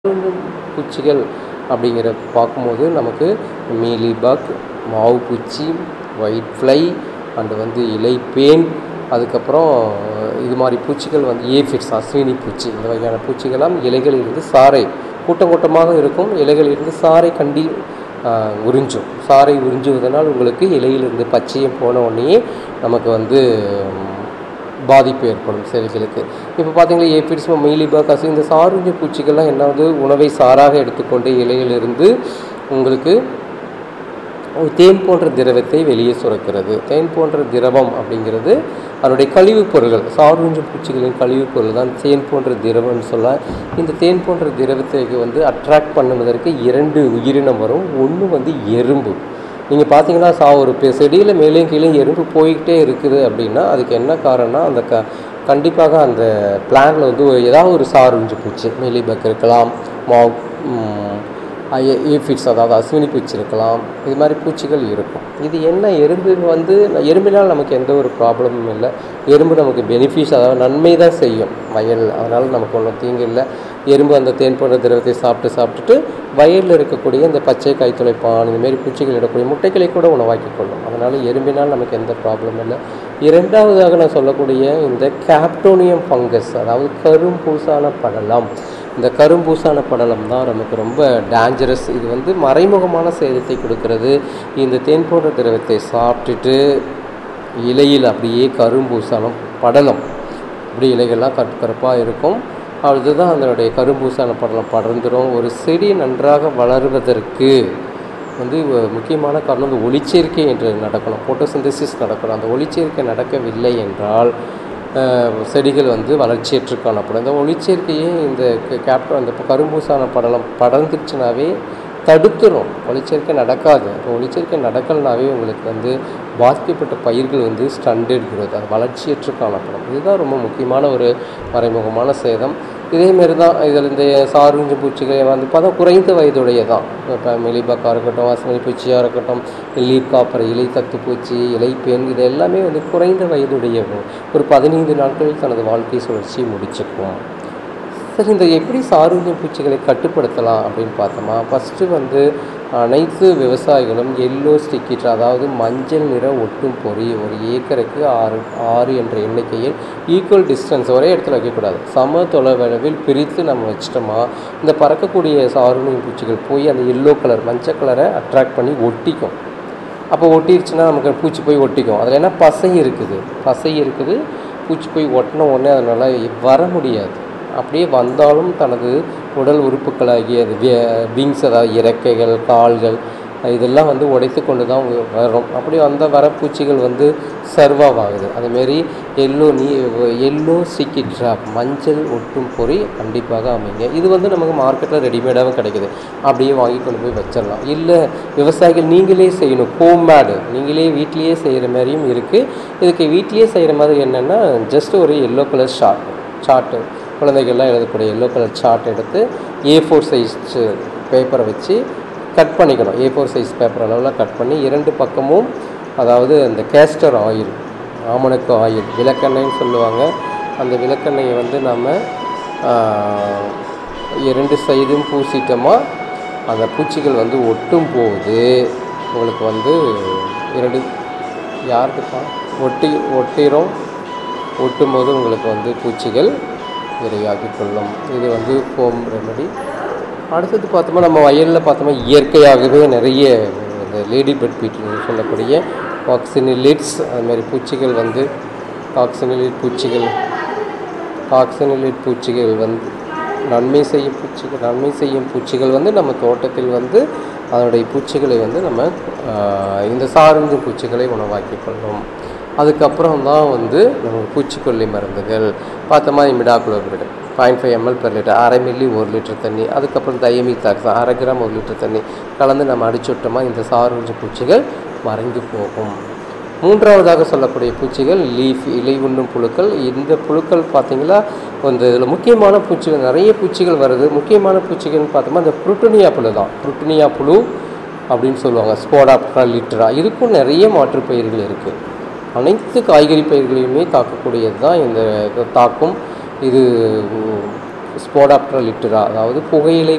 பூச்சிகள் அப்படிங்கிற பார்க்கும்போது நமக்கு மீலி பக் மாவு பூச்சி ஒயிட் ஃப்ளை அண்டு வந்து இலைப்பேன் அதுக்கப்புறம் இது மாதிரி பூச்சிகள் வந்து ஏஃபிட்ஸ் அஸ்வினி பூச்சி இந்த வகையான பூச்சிகள்லாம் இலைகளில் இருந்து சாறை கூட்டம் கூட்டமாக இருக்கும் இலைகளில் இருந்து சாறை கண்டி ஆஹ், உறிஞ்சும் சாறை உறிஞ்சுவதனால் உங்களுக்கு இலையிலிருந்து பச்சையம் போன உடனேயே நமக்கு வந்து ம், பாதிப்பு ஏற்படும் செல்களுக்கு இப்போ பார்த்தீங்கன்னா ஏபிட்ஸ் மீலிபாக் அசு இந்த சாருஞ்ச பூச்சிகள்லாம் என்ன வந்து உணவை சாராக எடுத்துக்கொண்டு இலையிலிருந்து உங்களுக்கு ஒரு தேன் போன்ற திரவத்தை வெளியே சுரக்கிறது தேன் போன்ற திரவம் அப்படிங்கிறது அதனுடைய கழிவுப் பொருள்கள் சாருஞ்ச பூச்சிகளின் கழிவுப் பொருள் தான் தேன் போன்ற திரவம்னு சொல்லலாம் இந்த தேன் போன்ற திரவத்தை வந்து அட்ராக்ட் பண்ணுவதற்கு இரண்டு உயிரினம் வரும் ஒன்று வந்து எறும்பு நீங்கள் பார்த்தீங்கன்னா சா ஒரு பெ- செடியில் மேலேயும் கீழே எறும்பு போய்கிட்டே இருக்குது அப்படின்னா அதுக்கு என்ன காரணம்னா அந்த க கண்டிப்பாக அந்த பிளான்ல வந்து ஒரு- ஏதாவது ஒரு சாருஞ்சு பூச்சி மீலிபக் இருக்கலாம் மாவ் ஏஃபிட்ஸ் அதாவது அஸ்வினி பூச்சி இருக்கலாம் இது மாதிரி பூச்சிகள் இருக்கும் இது என்ன எறும்பு வந்து எறும்பினால் நமக்கு எந்த ஒரு ப்ராப்ளமும் இல்லை எறும்பு நமக்கு பெனிஃபிட்ஸ் அதாவது நன்மை தான் செய்யும் வயல் அதனால் நமக்கு ஒன்றும் தீங்கு இல்லை எறும்பு அந்த தேன் போன்ற திரவத்தை சாப்பிட்டு சாப்பிட்டுட்டு வயலில் இருக்கக்கூடிய இந்த பச்சை கைத்துளைப்பான் இந்த மாதிரி பூச்சிகள் இடக்கூடிய முட்டைகளை கூட உணவாக்கி கொள்ளும் அதனால் எறும்பினால் நமக்கு எந்த ப்ராப்ளமும் இல்லை இரண்டாவதாக நான் சொல்லக்கூடிய இந்த கேப்டோனியம் ஃபங்கஸ் அதாவது கரும்பூசான படலம் இந்த கரும்பூசான படலம் தான் நமக்கு ரொம்ப டேஞ்சரஸ் இது வந்து மறைமுகமான சேதத்தை கொடுக்கிறது இந்த தேன் போன்ற திரவத்தை சாப்பிட்டுட்டு இலையில் அப்படியே கரும்பூசானம் படலம் இப்படி இலைகள்லாம் கருப்பு கருப்பாக இருக்கும் அதுதான் அதனுடைய கரும்பூசான படலம் படர்ந்துடும் ஒரு செடி நன்றாக வளருவதற்கு வந்து ஒ- முக்கியமான காரணம் இந்த ஒளிச்சேர்க்கை என்று நடக்கணும் போட்டோசிந்தசிஸ் நடக்கணும் அந்த ஒளிச்சேர்க்கை நடக்கவில்லை என்றால் அஹ், செடிகள் வந்து வளர்ச்சியற்று காணப்படும் இந்த ஒளிச்சேர்க்கையே இந்த கேப்டன் அந்த கரும்பூசான படலம் படர்ந்துச்சுனாவே தடுத்துரும் ஒளிச்சேர்க்கை நடக்காது இப்போ ஒளிச்சேர்க்கை நடக்கலனாவே உங்களுக்கு வந்து பாதிக்கப்பட்ட பயிர்கள் வந்து ஸ்டண்டட் growth அது வளர்ச்சியற்று காணப்படும் இதுதான் ரொம்ப முக்கியமான ஒரு மறைமுகமான சேதம் இதேமாரி தான் இதில் இந்த சாருஞ்சு பூச்சிகள் வந்து பார்த்தா குறைந்த வயதுடைய தான் இப்போ மெலிபாக்காக இருக்கட்டும் வாசமணி பூச்சியாக இருக்கட்டும் லீப் காப்பர் இலை தத்து பூச்சி இலை பெண் இது எல்லாமே வந்து குறைந்த வயதுடைய ஒரு பதினைந்து நாட்களில் தனது வாழ்க்கை சுழற்சியை முடிச்சுக்கும் சரி இந்த எப்படி சாருஞ்ச பூச்சிகளை கட்டுப்படுத்தலாம் அப்படின்னு பார்த்தோமா ஃபஸ்ட்டு வந்து அனைத்து விவசாயிகளும் எல்லோ ஸ்டிக்கிட் அதாவது மஞ்சள் நிற ஒட்டும் பொறி ஒரு ஏக்கருக்கு ஆறு ஆறு என்ற எண்ணிக்கையில் ஈக்குவல் டிஸ்டன்ஸ் ஒரே இடத்துல வைக்கக்கூடாது சம தொலைவளவில் பிரித்து நம்ம வச்சிட்டோமா இந்த பறக்கக்கூடிய சாருணி பூச்சிகள் போய் அந்த எல்லோ கலர் மஞ்சள் கலரை அட்ராக்ட் பண்ணி ஒட்டிக்கும் அப்போ ஒட்டிருச்சுன்னா நமக்கு பூச்சி போய் ஒட்டிக்கும் அதில் என்ன பசை இருக்குது பசை இருக்குது பூச்சி போய் ஒட்டின உடனே அதனால் வர முடியாது அப்படியே வந்தாலும் தனது உடல் உறுப்புகளாகிய அது விங்ஸ் அதாவது இறக்கைகள் கால்கள் இதெல்லாம் வந்து உடைத்து கொண்டு தான் வ- வரும் அப்படி வந்த வர பூச்சிகள் வந்து சர்வாவ் ஆகுது அதுமாரி எல்லோ நீ எல்லோ சிக்கி ட்ராப் மஞ்சள் ஒட்டும் பொறி கண்டிப்பாக அமைங்க இது வந்து நமக்கு மார்க்கெட்டில் ரெடிமேடாகவும் கிடைக்குது அப்படியே வாங்கி கொண்டு போய் வச்சிடலாம் இல்லை விவசாயிகள் நீங்களே செய்யணும் ஹோம் மேடு நீங்களே வீட்லேயே செய்கிற மாதிரியும் இருக்குது இதுக்கு வீட்லேயே செய்கிற மாதிரி என்னென்னா ஜஸ்ட் ஒரு எல்லோ கலர் ஷார்ட் சார்ட்டு குழந்தைகள்லாம் எழுதக்கூடிய எல்லோ கலர் சார்ட் எடுத்து ஏ ஃபோர் சைஸ் பேப்பரை வச்சு கட் பண்ணிக்கணும் ஏ ஃபோர் சைஸ் பேப்பர் அளவில் கட் பண்ணி இரண்டு பக்கமும் அதாவது அந்த கேஸ்டர் ஆயில் ஆமணக்கு ஆயில் விளக்கெண்ணெய்னு சொல்லுவாங்க அந்த விளக்கெண்ணெயை வந்து நம்ம ஆஹ், இரண்டு சைடும் பூசிட்டோமா அந்த பூச்சிகள் வந்து ஒட்டும் போது உங்களுக்கு வந்து இரண்டு யாருக்குப்பா ஒட்டி ஒட்டிரும் ஒட்டும் போது உங்களுக்கு வந்து பூச்சிகள் இரையாகி கொள்ளும் இது வந்து ஹோம் ரெமெடி அடுத்தது பார்த்தோமா நம்ம வயலில் பார்த்தோமா இயற்கையாகவே நிறைய இந்த லேடி பெட் பீட்டில் சொல்லக்கூடிய காக்சினிலிட்ஸ் அது மாதிரி பூச்சிகள் வந்து காக்சினிலிட் பூச்சிகள் காக்சினிலிட் பூச்சிகள் வந்து நன்மை செய்யும் பூச்சிகள் நன்மை செய்யும் பூச்சிகள் வந்து நம்ம தோட்டத்தில் வந்து அதனுடைய பூச்சிகளை வந்து நம்ம ஆஹ், இந்த சார்ந்த பூச்சிகளை உணவாக்கி கொள்ளும் அதுக்கப்புறம் தான் வந்து நம்ம பூச்சிக்கொல்லி மருந்துகள் பார்த்த மாதிரி imidacloprid point five ML per litre அரை மில்லி ஒரு லிட்டர் தண்ணி அதுக்கப்புறம் தயமித்தாக்ஸ் அரை கிராம் ஒரு லிட்டர் தண்ணி கலந்து நம்ம அடிச்சு விட்டோமா இந்த சாருஞ்ச பூச்சிகள் மறைந்து போகும் மூன்றாவதாக சொல்லக்கூடிய பூச்சிகள் லீஃப் இலை உண்ணும் புழுக்கள் இந்த புழுக்கள் பார்த்தீங்களா இந்த இதில் முக்கியமான பூச்சிகள் நிறைய பூச்சிகள் வருது முக்கியமான பூச்சிகள்னு பார்த்தோமா இந்த புருட்டுனியா புழு தான் புருட்டுனியா புழு அப்படின்னு சொல்லுவாங்க ஸ்போடாப்டரா லிட்டரா இதுக்கும் நிறைய மாற்றுப் பயிர்கள் இருக்குது அனைத்து காய்கறி பயிர்களையுமே தாக்கக்கூடியது தான் இந்த தாக்கும் இது ஸ்போடாப்டரா லிட்டரா அதாவது புகையிலை